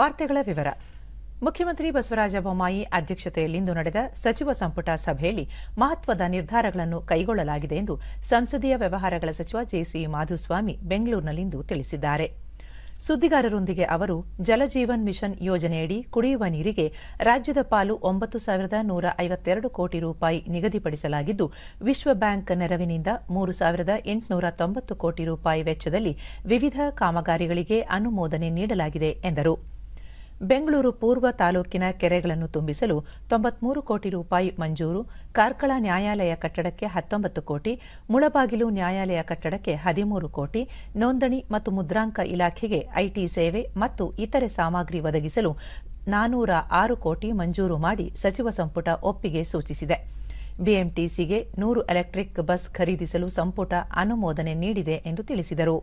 ವಾರ್ತೆಗಳ ವಿವರ ಮುಖ್ಯಮಂತ್ರಿ ಬಸವರಾಜ ಬೊಮ್ಮಾಯಿ ಅಧ್ಯಕ್ಷತೆಯಲ್ಲಿಂದು ನಡೆದ ಸಚಿವ ಸಂಪುಟ ಸಭೆಯಲ್ಲಿ ಮಹತ್ವದ ನಿರ್ಧಾರಗಳನ್ನು ಕೈಗೊಳ್ಳಲಾಗಿದೆ ಎಂದು ಸಂಸದೀಯ ವ್ಯವಹಾರಗಳ ಸಚಿವ ಜೆಸಿ ಮಾಧುಸ್ವಾಮಿ ಬೆಂಗಳೂರಿನಲ್ಲಿಂದು ತಿಳಿಸಿದ್ದಾರೆ ಸುದ್ದಿಗಾರರೊಂದಿಗೆ ಅವರು ಜಲಜೀವನ್ ಮಿಷನ್ ಯೋಜನೆಯಡಿ ಕುಡಿಯುವ ನೀರಿಗೆ ರಾಜ್ಯದ ಪಾಲು ಒಂಬತ್ತು ಸಾವಿರದ ನೂರ ಐವತ್ತೆರಡು ಕೋಟಿ ರೂಪಾಯಿ ನಿಗದಿಪಡಿಸಲಾಗಿದ್ದು ವಿಶ್ವ ಬ್ಯಾಂಕ್ ನೆರವಿನಿಂದ ಮೂರು ಸಾವಿರದ ಎಂಟುನೂರ ತೊಂಬತ್ತು ಕೋಟಿ ರೂಪಾಯಿ ವೆಚ್ಚದಲ್ಲಿ ವಿವಿಧ ಕಾಮಗಾರಿಗಳಿಗೆ ಅನುಮೋದನೆ ನೀಡಲಾಗಿದೆ ಎಂದರು ಬೆಂಗಳೂರು ಪೂರ್ವ ತಾಲೂಕಿನ ಕೆರೆಗಳನ್ನು ತುಂಬಿಸಲು ತೊಂಬತ್ಮೂರು ಕೋಟಿ ರೂಪಾಯಿ ಮಂಜೂರು ಕಾರ್ಕಳ ನ್ಯಾಯಾಲಯ ಕಟ್ಟಡಕ್ಕೆ ಹತ್ತೊಂಬತ್ತು ಕೋಟಿ ಮುಳಬಾಗಿಲು ನ್ಯಾಯಾಲಯ ಕಟ್ಟಡಕ್ಕೆ ಹದಿಮೂರು ಕೋಟಿ ನೋಂದಣಿ ಮತ್ತು ಮುದ್ರಾಂಕ ಇಲಾಖೆಗೆ ಐಟಿ ಸೇವೆ ಮತ್ತು ಇತರೆ ಸಾಮಗ್ರಿ ಒದಗಿಸಲು ನಾನೂರ ಆರು ಕೋಟಿ ಮಂಜೂರು ಮಾಡಿ ಸಚಿವ ಸಂಪುಟ ಒಪ್ಪಿಗೆ ಸೂಚಿಸಿದೆ ಬಿಎಂಟಿಸಿಗೆ ನೂರು ಎಲೆಕ್ಟ್ರಿಕ್ ಬಸ್ ಖರೀದಿಸಲು ಸಂಪುಟ ಅನುಮೋದನೆ ನೀಡಿದೆ ಎಂದು ತಿಳಿಸಿದರು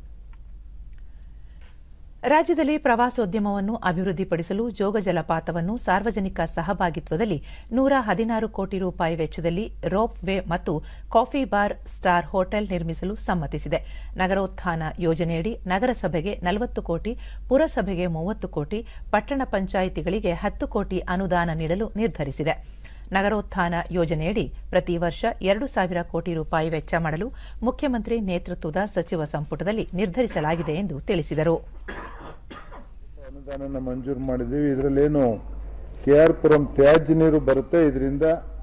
ರಾಜ್ಯದಲ್ಲಿ ಪ್ರವಾಸೋದ್ಯಮವನ್ನು ಅಭಿವೃದ್ಧಿಪಡಿಸಲು ಜೋಗ ಜಲಪಾತವನ್ನು ಸಾರ್ವಜನಿಕ ಸಹಭಾಗಿತ್ವದಲ್ಲಿ ನೂರ ಹದಿನಾರು ಕೋಟಿ ರೂಪಾಯಿ ವೆಚ್ಚದಲ್ಲಿ ರೋಪ್ ವೇ ಮತ್ತು ಕಾಫಿ ಬಾರ್ ಸ್ಟಾರ್ ಹೋಟೆಲ್ ನಿರ್ಮಿಸಲು ಸಮ್ಮತಿಸಿದೆ ನಗರೋತ್ಥಾನ ಯೋಜನೆಯಡಿ ನಗರಸಭೆಗೆ ನಲವತ್ತು ಕೋಟಿ ಪುರಸಭೆಗೆ ಮೂವತ್ತು ಕೋಟಿ ಪಟ್ಟಣ ಪಂಚಾಯಿತಿಗಳಿಗೆ ಹತ್ತು ಕೋಟಿ ಅನುದಾನ ನೀಡಲು ನಿರ್ಧರಿಸಿದೆ ನಗರೋತ್ಥಾನ ಯೋಜನೆಯಡಿ ಪ್ರತಿ ವರ್ಷ ಎರಡು ಸಾವಿರ ಕೋಟಿ ರೂಪಾಯಿ ವೆಚ್ಚ ಮಾಡಲು ಮುಖ್ಯಮಂತ್ರಿ ನೇತೃತ್ವದ ಸಚಿವ ಸಂಪುಟದಲ್ಲಿ ನಿರ್ಧರಿಸಲಾಗಿದೆ ಎಂದು ತಿಳಿಸಿದರು ಅನುದಾನನ ಮಂಜೂರು ಮಾಡಿದ್ದೀವಿ ಇದರಲ್ಲೇನು ಕೆ ಆರ್ ಪುರಂ ತ್ಯಾಜ್ಯ ನೀರು ಬರುತ್ತೆ ಇದರಿಂದ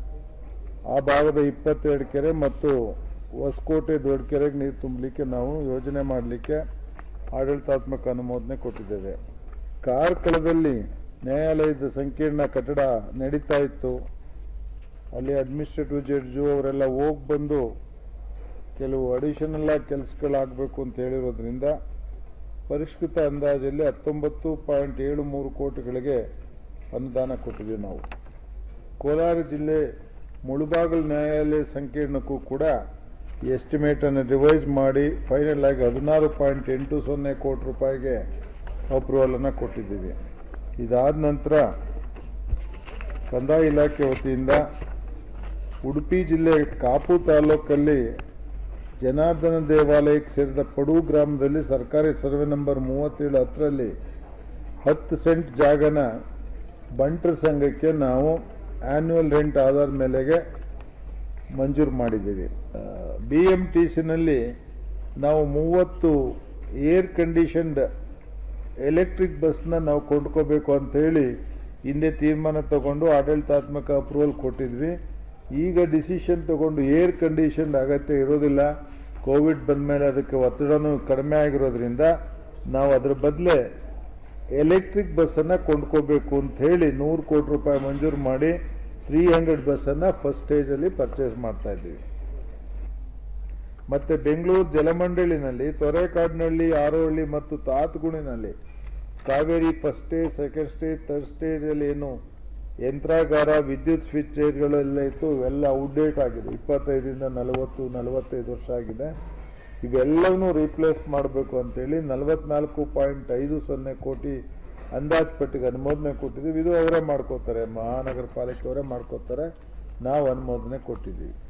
ಆ ಭಾಗದ ಇಪ್ಪತ್ತೆರಡು ಕೆರೆ ಮತ್ತು ಹೊಸಕೋಟೆ ದೊಡ್ಡ ಕೆರೆಗೆ ನೀರು ತುಂಬಲಿಕ್ಕೆ ನಾವು ಯೋಜನೆ ಮಾಡಲಿಕ್ಕೆ ಆಡಳಿತಾತ್ಮಕ ಅನುಮೋದನೆ ಕೊಟ್ಟಿದ್ದೇವೆ ಕಾರ್ಕಳದಲ್ಲಿ ನ್ಯಾಯಾಲಯದ ಸಂಕೀರ್ಣ ಕಟ್ಟಡ ನಡೀತಾ ಇತ್ತು ಅಲ್ಲಿ ಅಡ್ಮಿನಿಸ್ಟ್ರೇಟಿವ್ ಜಡ್ಜು ಅವರೆಲ್ಲ ಹೋಗಿ ಬಂದು ಕೆಲವು ಅಡಿಷನಲ್ ಆಗಿ ಕೆಲಸಗಳಾಗಬೇಕು ಅಂತ ಹೇಳಿರೋದ್ರಿಂದ ಪರಿಷ್ಕೃತ ಅಂದಾಜಲ್ಲಿ ಹತ್ತೊಂಬತ್ತು ಪಾಯಿಂಟ್ ಏಳು ಮೂರು ಕೋಟಿಗಳಿಗೆ ಅನುದಾನ ಕೊಟ್ಟಿದ್ದೀವಿ ನಾವು ಕೋಲಾರ ಜಿಲ್ಲೆ ಮುಳುಬಾಗಲ್ ನ್ಯಾಯಾಲಯ ಸಂಕೀರ್ಣಕ್ಕೂ ಕೂಡ ಎಸ್ಟಿಮೇಟನ್ನು ರಿವೈಸ್ ಮಾಡಿ ಫೈನಲ್ ಆಗಿ ಹದಿನಾರು ಪಾಯಿಂಟ್ ಎಂಟು ಸೊನ್ನೆ ಕೋಟಿ ರೂಪಾಯಿಗೆ ಅಪ್ರೂವಲನ್ನು ಕೊಟ್ಟಿದ್ದೀವಿ ಇದಾದ ನಂತರ ಕಂದಾಯ ಇಲಾಖೆ ವತಿಯಿಂದ ಉಡುಪಿ ಜಿಲ್ಲೆ ಕಾಪು ತಾಲೂಕಲ್ಲಿ ಜನಾರ್ದನ ದೇವಾಲಯಕ್ಕೆ ಸೇರಿದ ಪಡು ಗ್ರಾಮದಲ್ಲಿ ಸರ್ಕಾರಿ ಸರ್ವೆ ನಂಬರ್ ಮೂವತ್ತೇಳು ಹತ್ತರಲ್ಲಿ ಹತ್ತು ಸೆಂಟ್ ಜಾಗನ ಬಂಟರ ಸಂಘಕ್ಕೆ ನಾವು ಆನ್ಯುವಲ್ ರೆಂಟ್ ಆಧಾರದ ಮೇಲೆಗೆ ಮಂಜೂರು ಮಾಡಿದ್ದೀವಿ ಬಿ ಎಮ್ ಟಿ ಸಿನಲ್ಲಿ ನಾವು ಮೂವತ್ತು ಏರ್ ಕಂಡೀಷನ್ಡ್ ಎಲೆಕ್ಟ್ರಿಕ್ ಬಸ್ನ ನಾವು ಕೊಂಡ್ಕೋಬೇಕು ಅಂತ ಹೇಳಿ ಹಿಂದೆ ತೀರ್ಮಾನ ತಗೊಂಡು ಆಡಳಿತಾತ್ಮಕ ಅಪ್ರೂವಲ್ ಕೊಟ್ಟಿದ್ವಿ ಈಗ ಡಿಸಿಷನ್ ತಗೊಂಡು ಏರ್ ಕಂಡೀಷನ್ ಅಗತ್ಯ ಇರೋದಿಲ್ಲ ಕೋವಿಡ್ ಬಂದಮೇಲೆ ಅದಕ್ಕೆ ಒತ್ತಡನೂ ಕಡಿಮೆ ಆಗಿರೋದ್ರಿಂದ ನಾವು ಅದರ ಬದಲೇ ಎಲೆಕ್ಟ್ರಿಕ್ ಬಸ್ಸನ್ನು ಕೊಂಡ್ಕೋಬೇಕು ಅಂತ ಹೇಳಿ ನೂರು ಕೋಟಿ ರೂಪಾಯಿ ಮಂಜೂರು ಮಾಡಿ ತ್ರೀ ಹಂಡ್ರೆಡ್ ಬಸ್ಸನ್ನು ಫಸ್ಟ್ ಸ್ಟೇಜಲ್ಲಿ ಪರ್ಚೇಸ್ ಮಾಡ್ತಾ ಇದ್ದೀವಿ ಮತ್ತು ಬೆಂಗಳೂರು ಜಲಮಂಡಳಿನಲ್ಲಿ ತೊರೆಕಾಡಿನಹಳ್ಳಿ ಆರೋಹಳ್ಳಿ ಮತ್ತು ತಾತಗುಣಿನಲ್ಲಿ Kaveri first stage second stage third ಸ್ಟೇಜಲ್ಲಿ ಏನು ಯಂತ್ರಾಗಾರ ವಿದ್ಯುತ್ ಸ್ವಿಚ್ ಗಳೆಲ್ಲ ಇತ್ತು ಇವೆಲ್ಲ ಔಟ್ಡೇಟ್ ಆಗಿದೆ ಇಪ್ಪತ್ತೈದರಿಂದ ನಲವತ್ತು ನಲವತ್ತೈದು ವರ್ಷ ಆಗಿದೆ ಇವೆಲ್ಲವನ್ನೂ ರೀಪ್ಲೇಸ್ ಮಾಡಬೇಕು ಅಂತೇಳಿ ನಲವತ್ನಾಲ್ಕು ಪಾಯಿಂಟ್ ಐದು ಸೊನ್ನೆ ಕೋಟಿ ಅಂದಾಜು ಪಟ್ಟಿಗೆ ಅನುಮೋದನೆ ಕೊಟ್ಟಿದ್ದೀವಿ ಇದು ಅವರೇ ಮಾಡ್ಕೋತಾರೆ ಮಹಾನಗರ ಪಾಲಿಕೆಯವರೇ ಮಾಡ್ಕೋತಾರೆ ನಾವು ಅನುಮೋದನೆ ಕೊಟ್ಟಿದ್ದೀವಿ